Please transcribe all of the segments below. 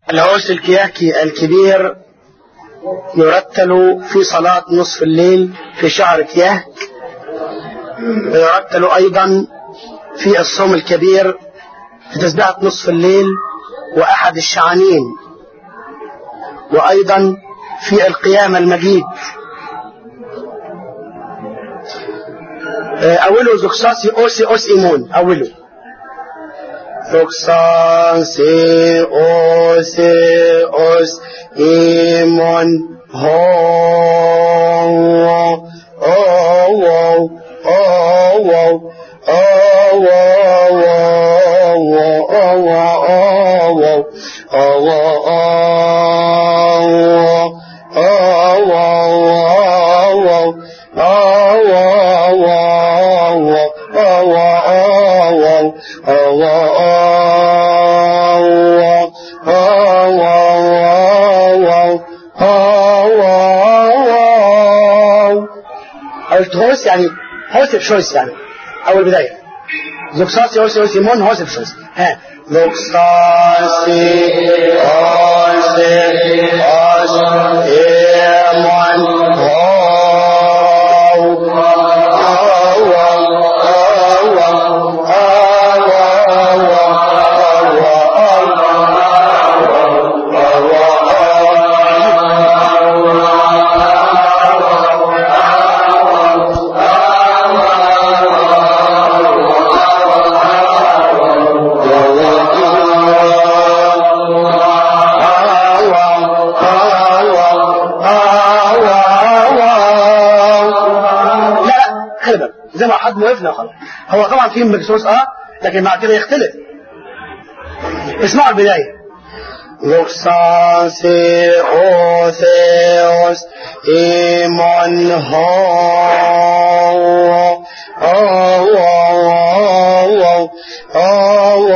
العرس الكياكي الكبير يرتل في صلاة نصف الليل في شهر كياك ويرتل أيضا في الصوم الكبير في تسبيحة نصف الليل وأحد الشعانين وأيضا في القيام المجيد أوله زقصاصي أوسي أوس إيمون أوله زقصاصي أوسي أوس إيمون هو أو أو أو قلت هوس يعني هوسف شويس يعني أول بداية زوكساسي هوسي هوسي مون هوسف شويس ها زوكساسي هوسي هوسي مون زي ما حد موقفنا خلاص هو طبعا فيه مكسوس اه لكن مع كده يختلف اسمعوا البداية لوكساسي أوثيوس إيمان هو أو أو أو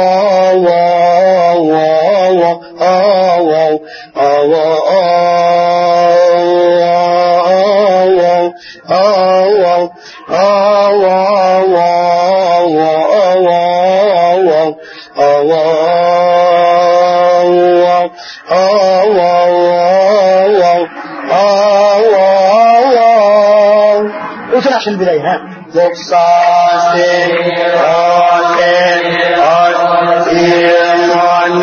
أو قلت عشان البداية ها زوكساسي أوثي أوثي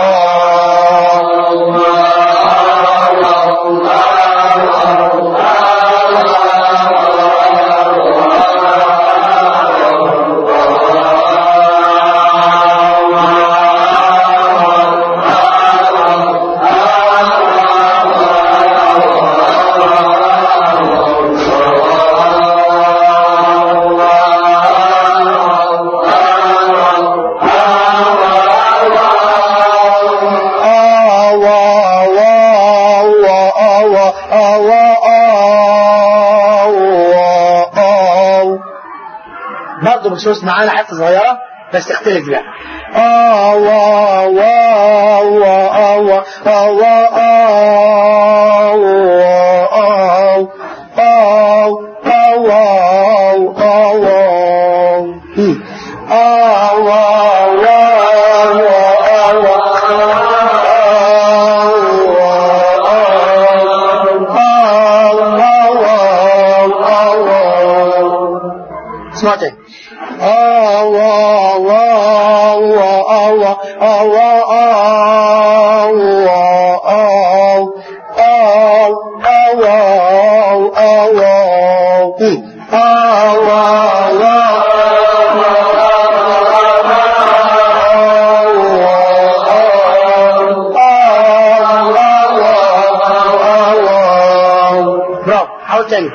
برضه بخصوص معانا حته صغيره بس تختلف بقى آه وا وا وا وا وا آه آه آه آه آه آه اسمع تاني برافو حاول تاني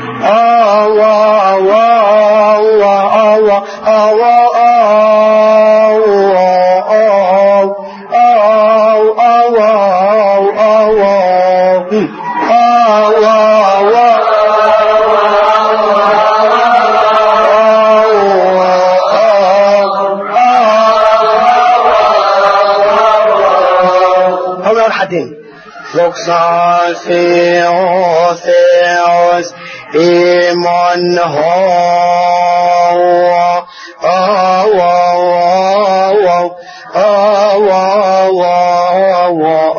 هو يقول حدين لوكساسيوثيوس إيمان هو أو أو أو أو أو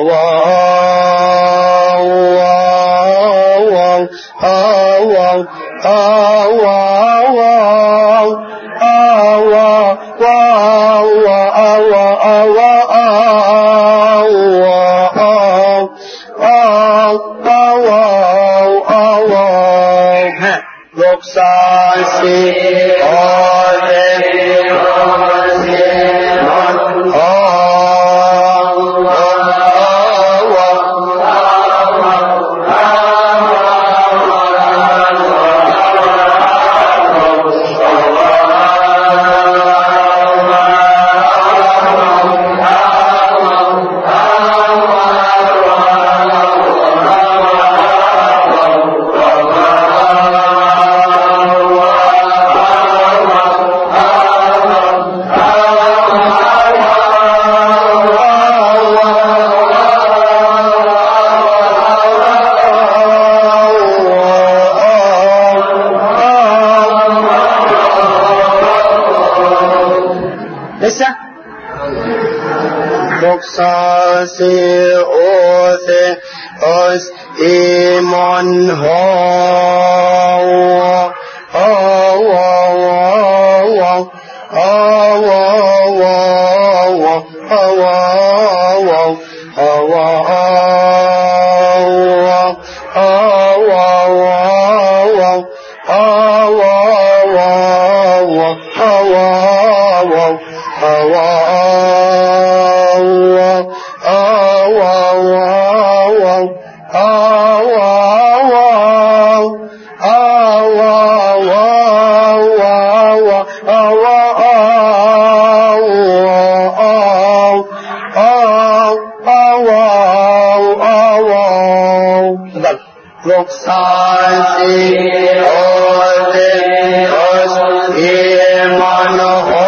لسه Doxase othe os imon ho اتفضل Doxase othe os imon ho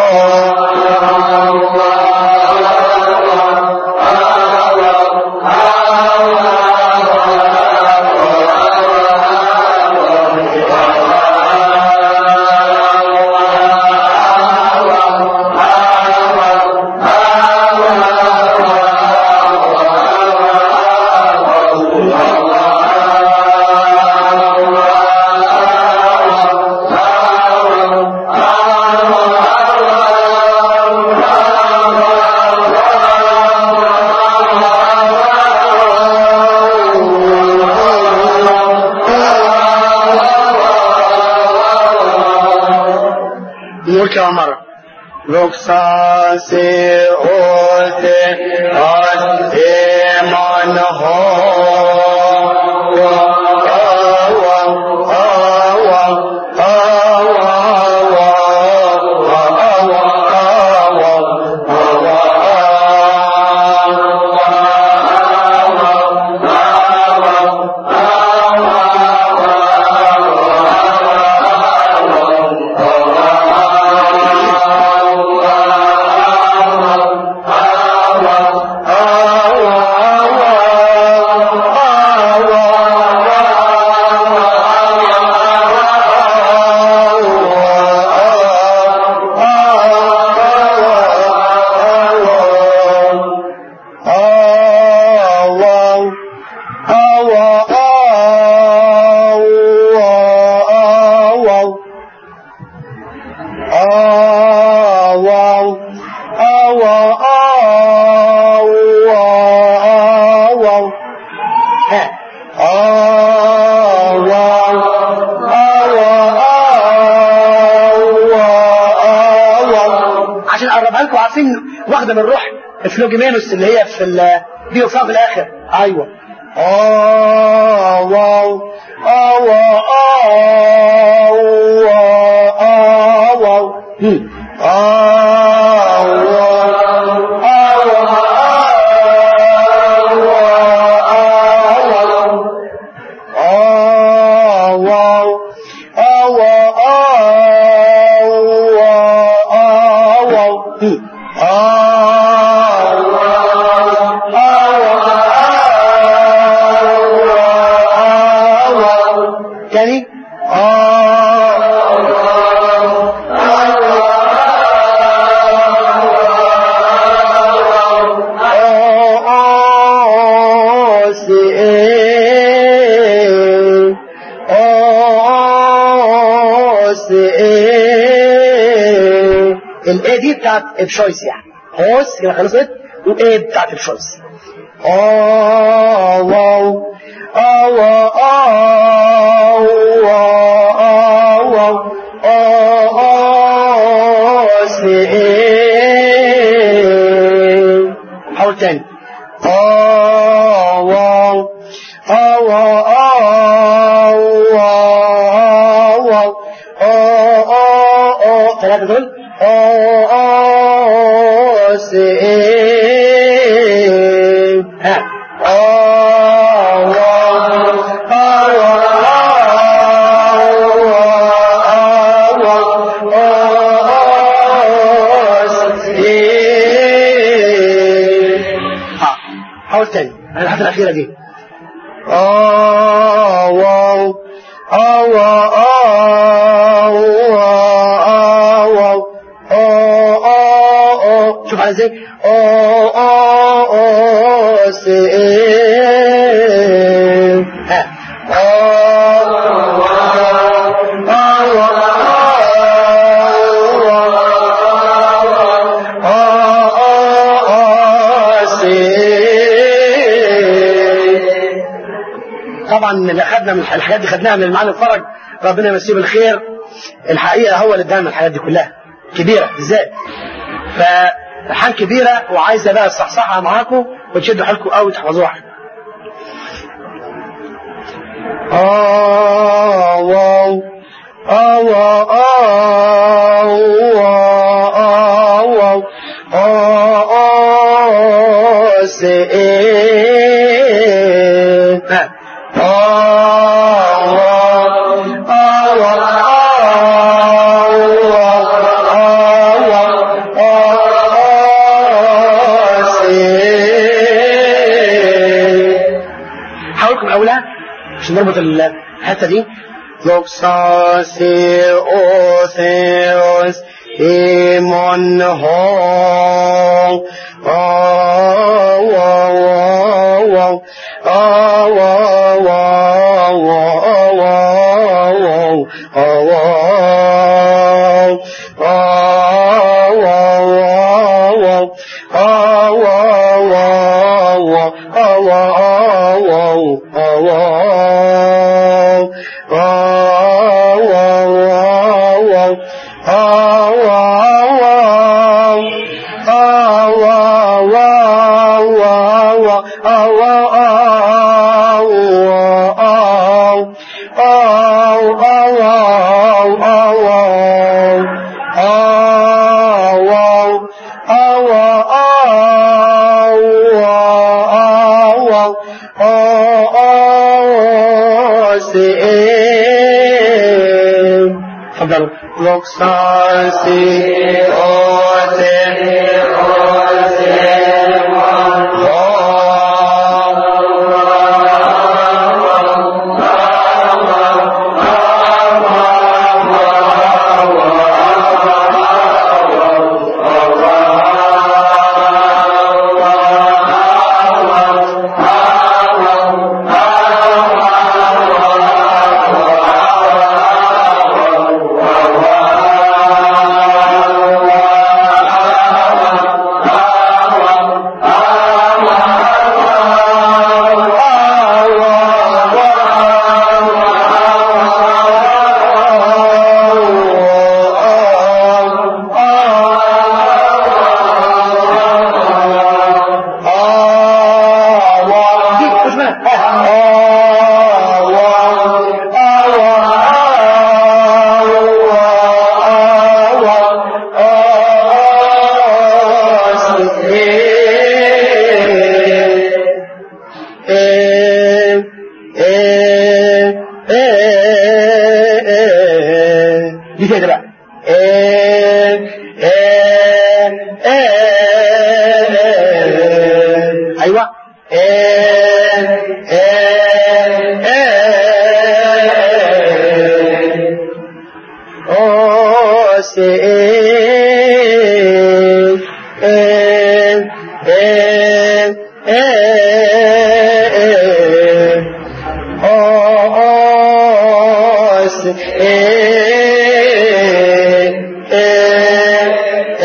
نقول كمان مرة Doxase othe os imon ho عشان اقربها لكم عارفين واخده من روح الفلوجيمينوس اللي هي في ال دي وفاء في الاخر ايوه هم. Oh تاني Oh الاي دي بتاعت بشويس يعني هوس كده خلصت وايه بتاعت بشويس اه واو اه واو اه واو اه واو اه اه سي إيه. حاول تاني اه واو اه واو اه واو واو اه اه اه ثلاثة دول اه اه سي إيه. ها اه واو اه واو اه اه سي إيه. ها حاول تاني الحته الاخيره دي آه واو آه واو آه واو آه واو آه آه آه شوف على ازاي آه آه آه سي ها آه واو آه واو آه آه سي طبعا اللي اخذنا من الحاجات دي خدناها من المعلم فرج ربنا يمسيه بالخير الحقيقه هو اللي ادانا الحاجات دي كلها كبيره ازاي فالحان كبيره وعايزه بقى الصحصحه معاكم وتشدوا حيلكم قوي تحفظوها آه واو آه واو آه واو آه آه سي إيه. ها. آه واو آه واو آه واو آه سي حاولكم أولى عشان نربط الحتة دي لوكساسي أوثيوس إيمون هون آه واو واو آه واو واو واو آه واو آه واو واو آه واو واو آه واو آه واو آه واو آه واو آه واو واو آه واو آه واو آه واو آه واو آه واو آه واو آه واو آه واو آه سي تفضلوا لوكساسي دي كده بقى إيه إيه إيه إيه ايوه إيه إيه إيه أوه سي إيه إيه إيه إيه أوه أوه سي إيه إيه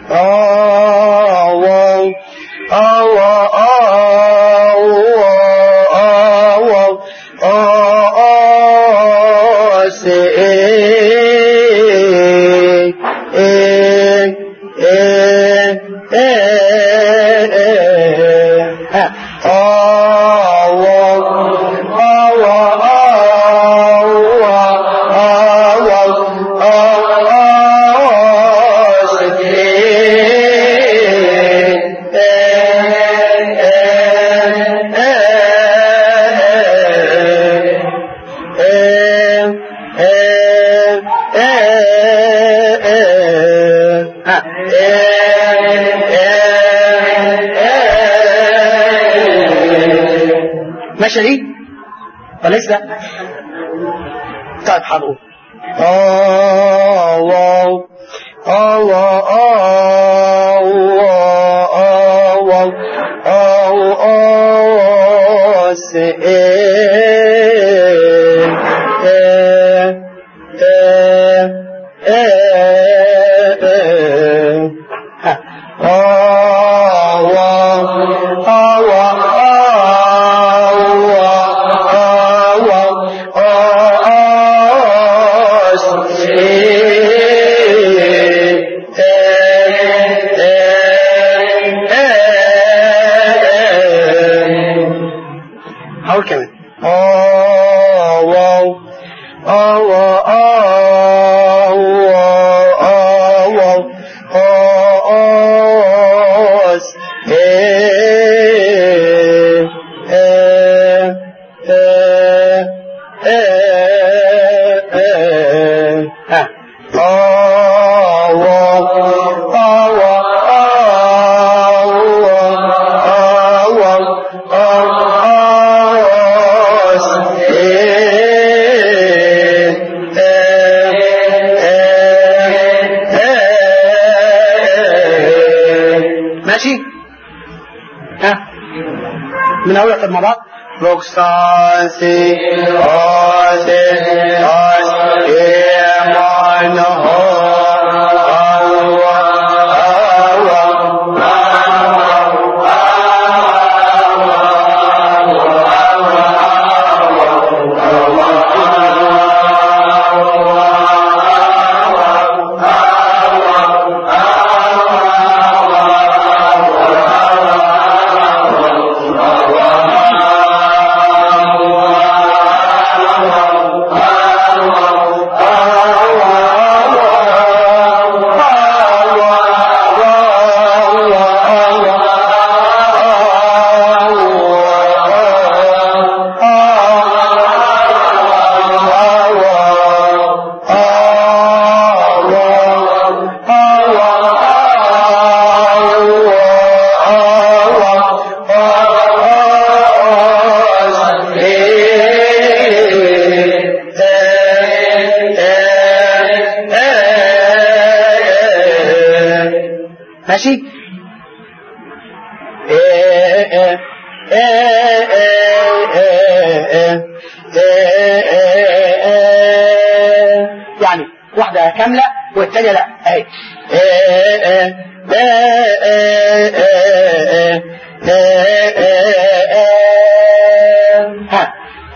آوى آوى آوى آوى ماشي دي ولسه طيب حاضر آوى آوى آوى آوى آوى سئل هقول كمان آوى آوى آوى آوى آس إيه إيه إيه إيه إيه ها آوى آوى آوى آوى آس إيه إيه إيه ماشي ها من اول طب مع بعض Roxansi, Ase, As, Eman, Ho, Awa, Awa, ماشي يعني واحدة كاملة والتانية لا اهي ها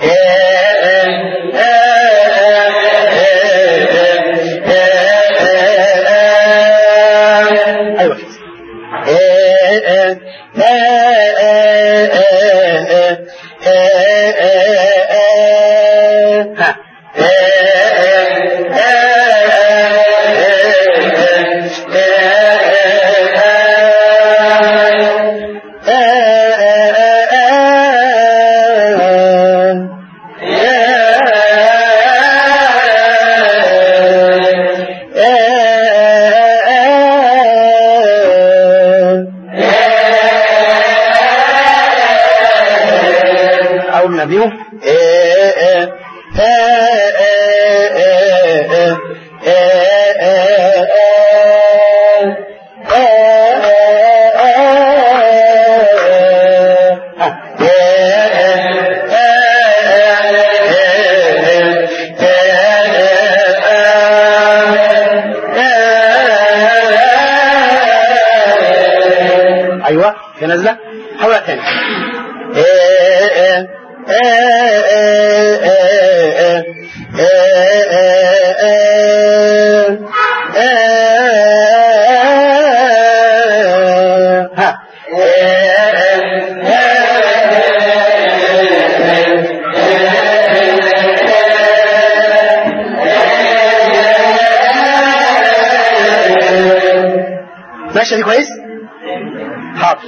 ايوه ها اول ما بيهم ايوه في نازله حاولها تاني ها ماشي دي كويس حاضر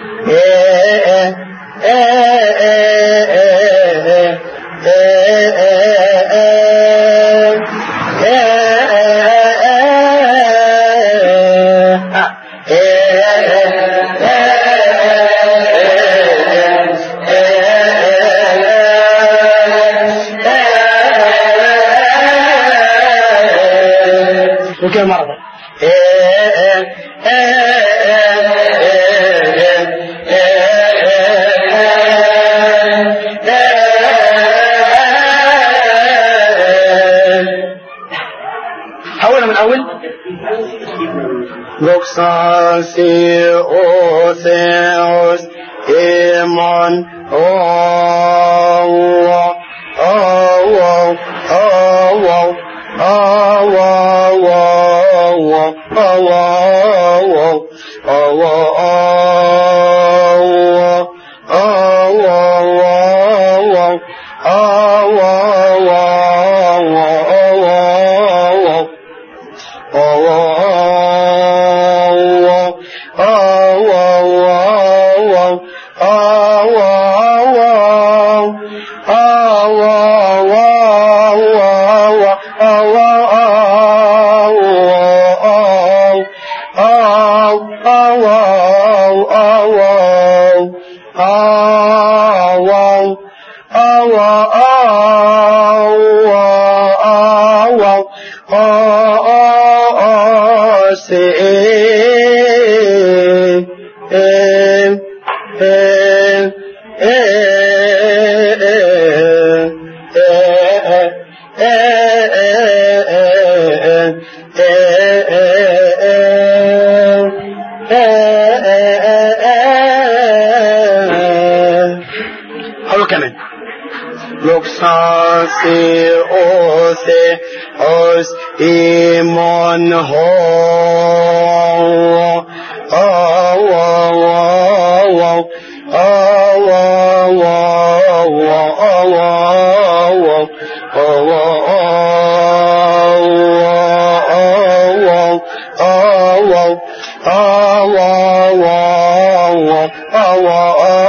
وكم مرة حولها من أول Doxasi Otheos Emon Owo Owo Owo Owo Owo Owo حلو كمان Loksasi ose os imon ho awa wa wa awa wa wa awa wa awa awa awa awa awa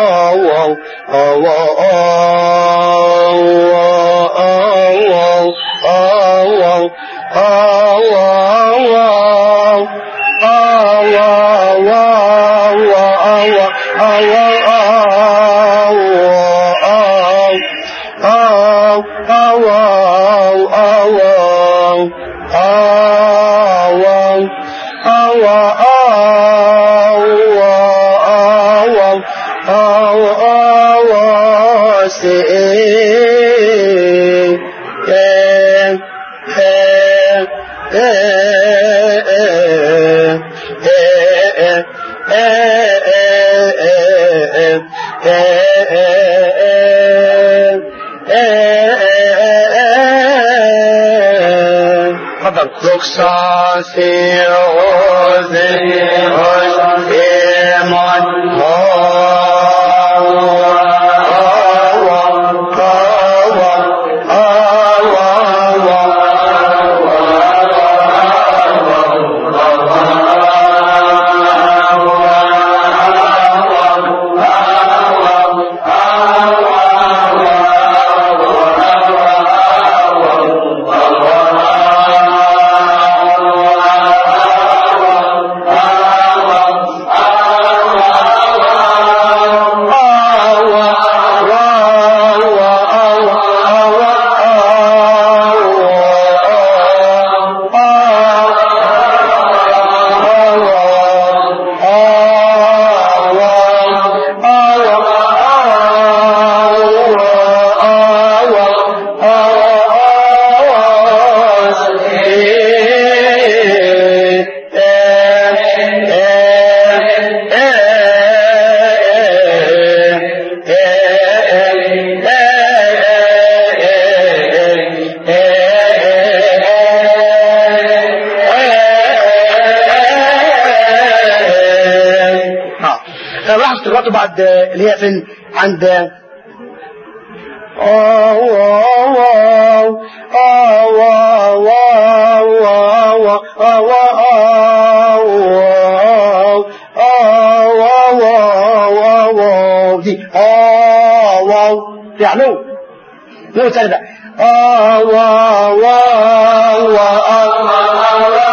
awa اتفضل Doxasi oze os imon لاحظ تغلطوا بعد اللي هي فين عند آه واو واو آه واو واو واو آه واو واو آه واو واو واو دي آه واو دي علو نو تاني بقى آه واو واو واو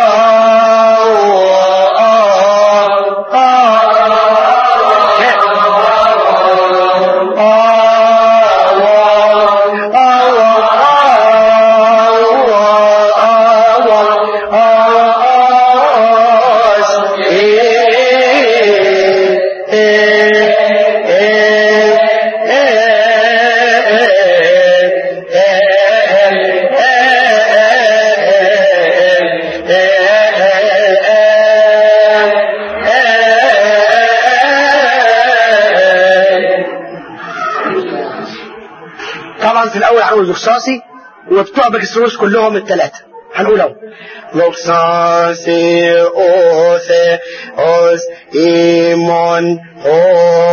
طبعا في الاول هنقول زقصاصي وبتوع بكسروس كلهم الثلاثه هنقول اهو Loxasi ose os imon ho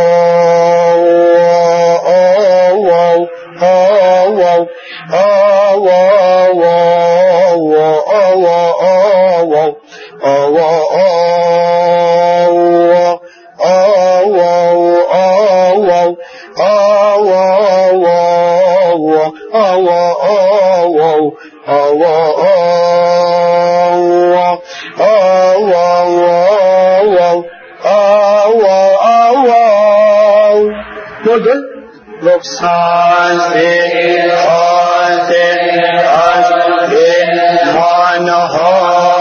wow ho wow ho wow oh دول دول Loxasi ose os imon ho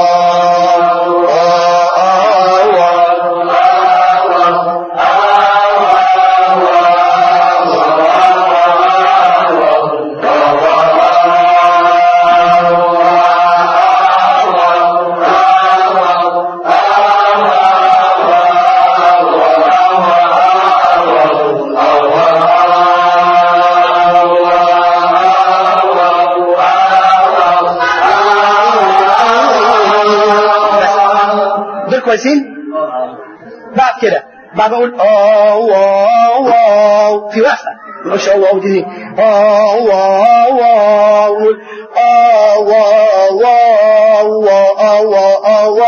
دول كويسين بعد كده بعد اقول اه واو واو في وقفه ما اقولش اه واو دي اه واو واو نقول اه واو واو واو واو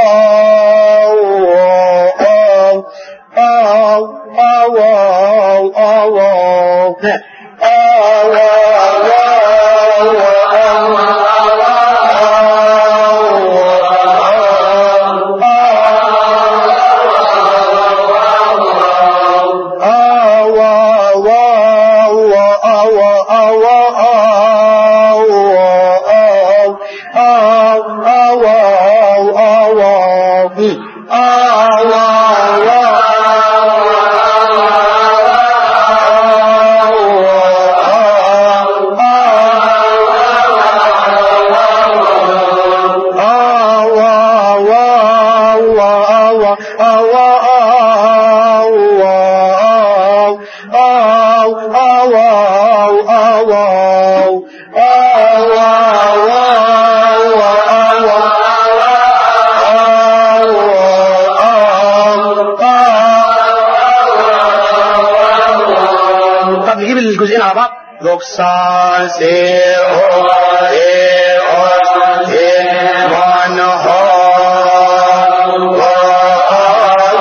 واو آه آه واو آه واو ها. آه واو واو واو طب نجيب الجزئين على بعض Doksan se o e o e man ho wa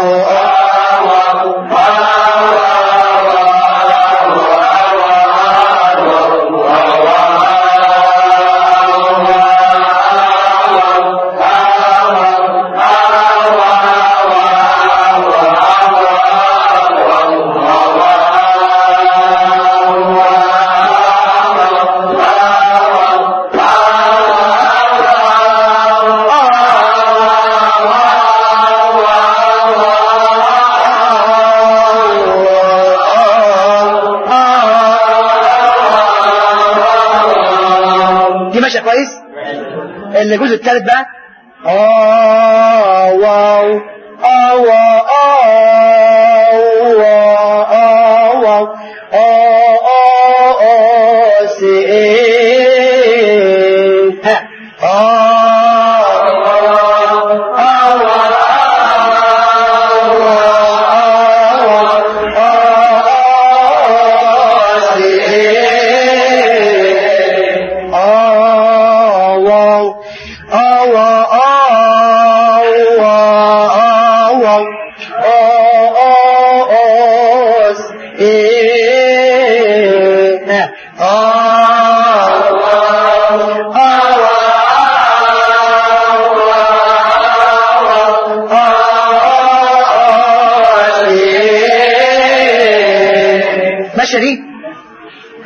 دي ماشيه كويس الجزء الثالث بقى اه واو اه واو اه واو اه واو اه اه اه سي إيه. ها اه اه واو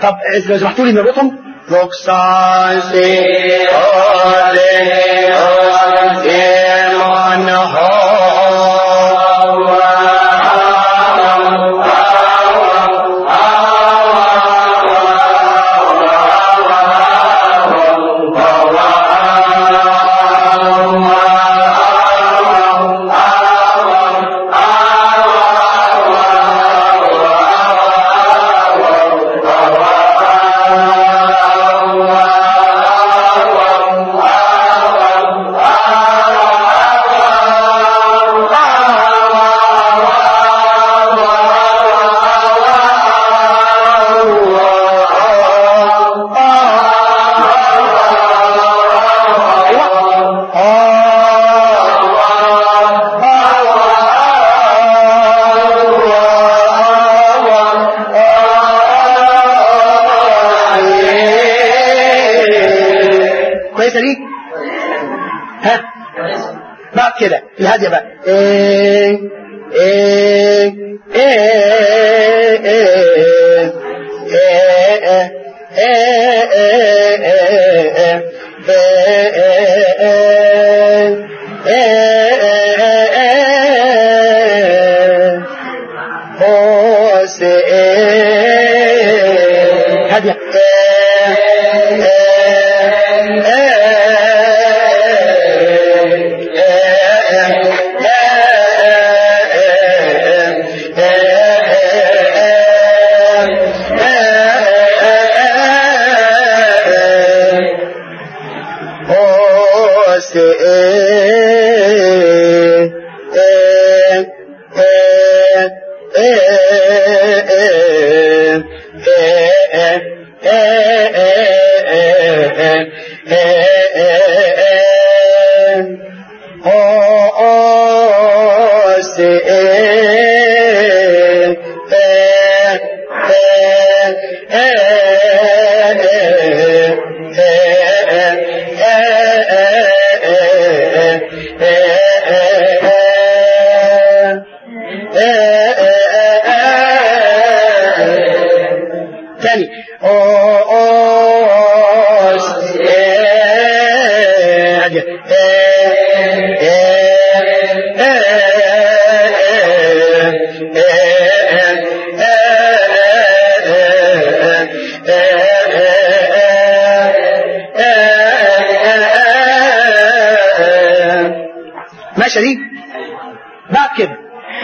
طب لو سمحتوا لي نربطهم Vuxasi ore os imon كويسه دي ها بعد كده الهاديه بقى إيه إيه إيه إيه إيه إيه إيه إيه هاديه تاني ماشي دي بعد كده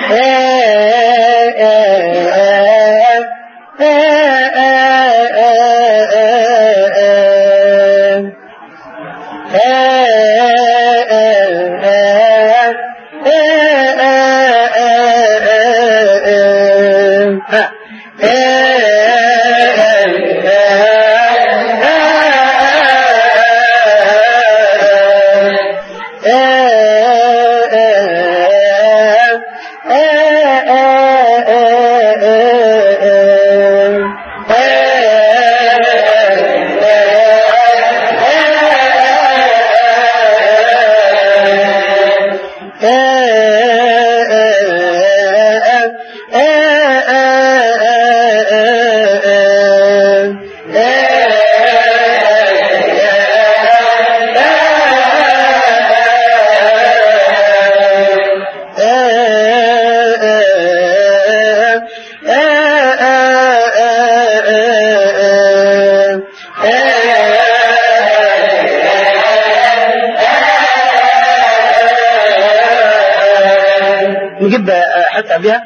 نجيب حتى قبلها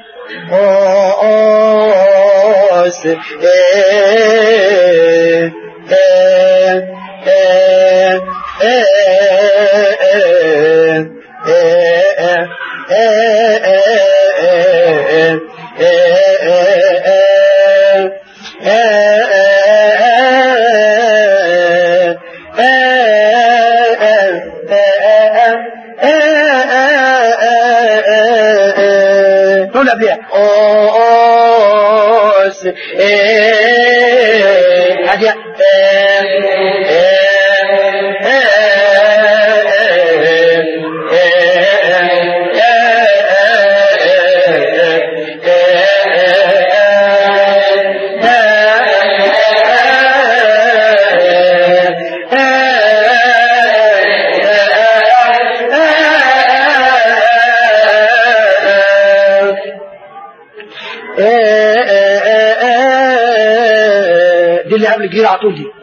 أوس إيه إيه إيه إيه إيه نقول قبلها أوس إيه هادية دي اللي قبل الجديد على طول دي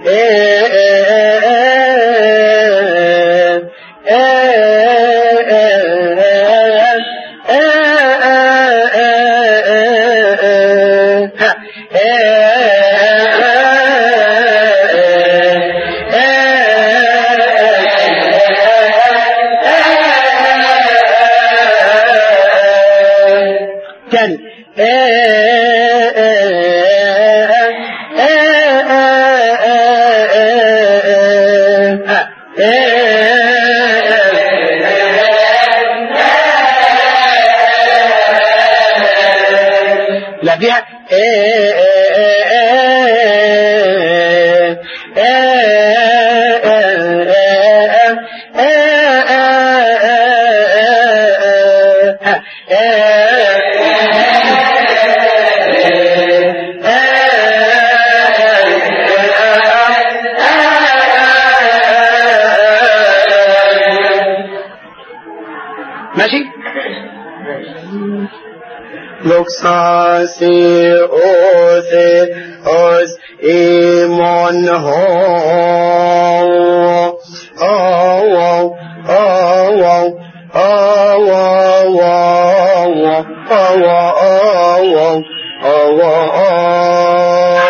تاني لا فيها ماشي Luxasi oze os imon ho oh oh oh oh oh oh oh oh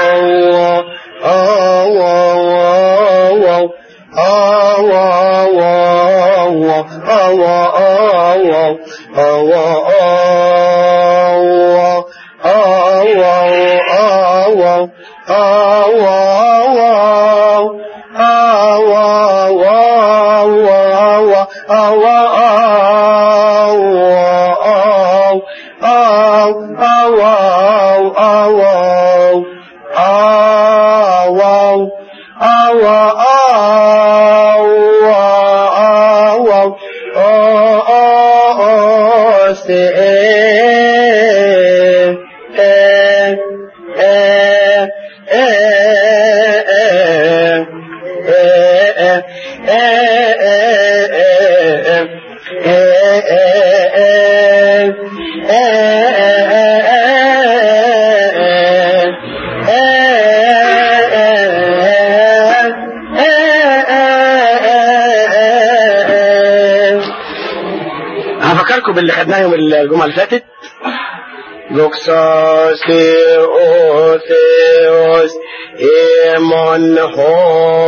هفكركم باللي خدناه يوم الجمعة اللي فاتت Luxas Theos Emon Ho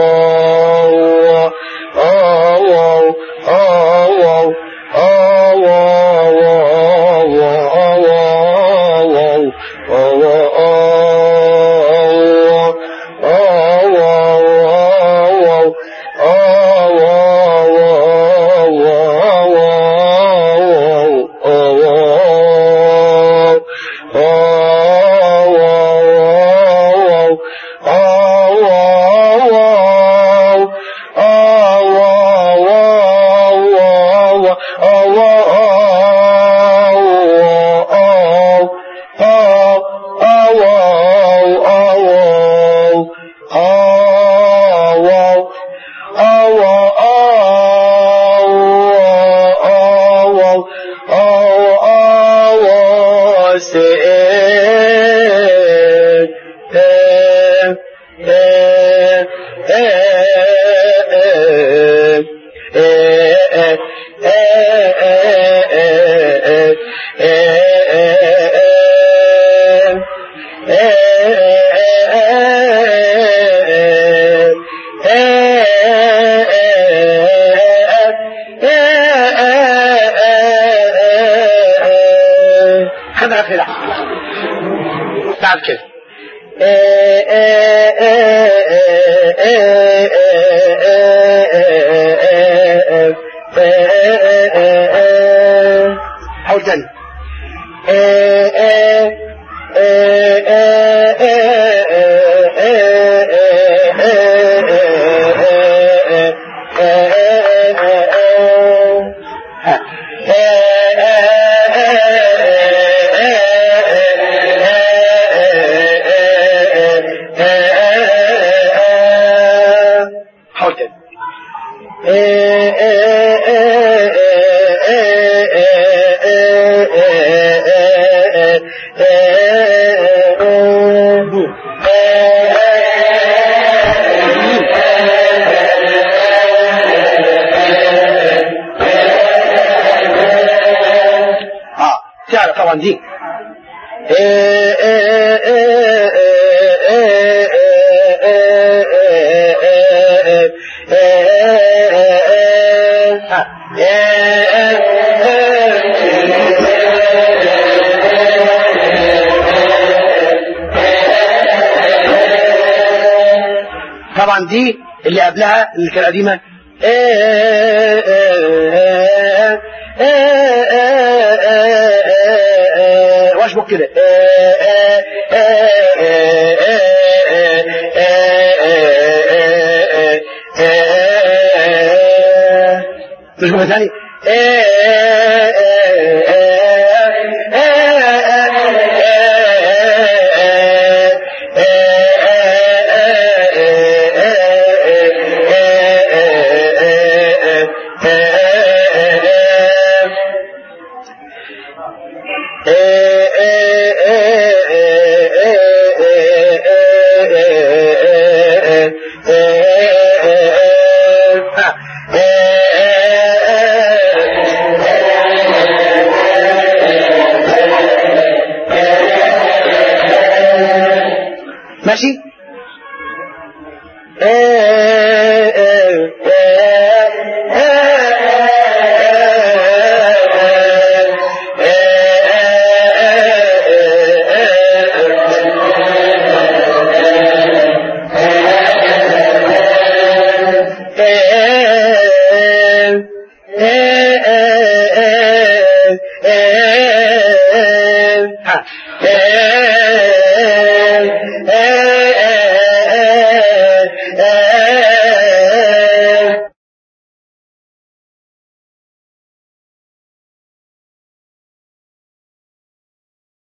Oh oh oh oh خدها في لحظة بعد كده حاول تاني حاول تاني Eh, تعرف طبعا دي طبعا دي اللي قبلها اللي كانت قديمه واشبك كده تشبك ثاني ماشي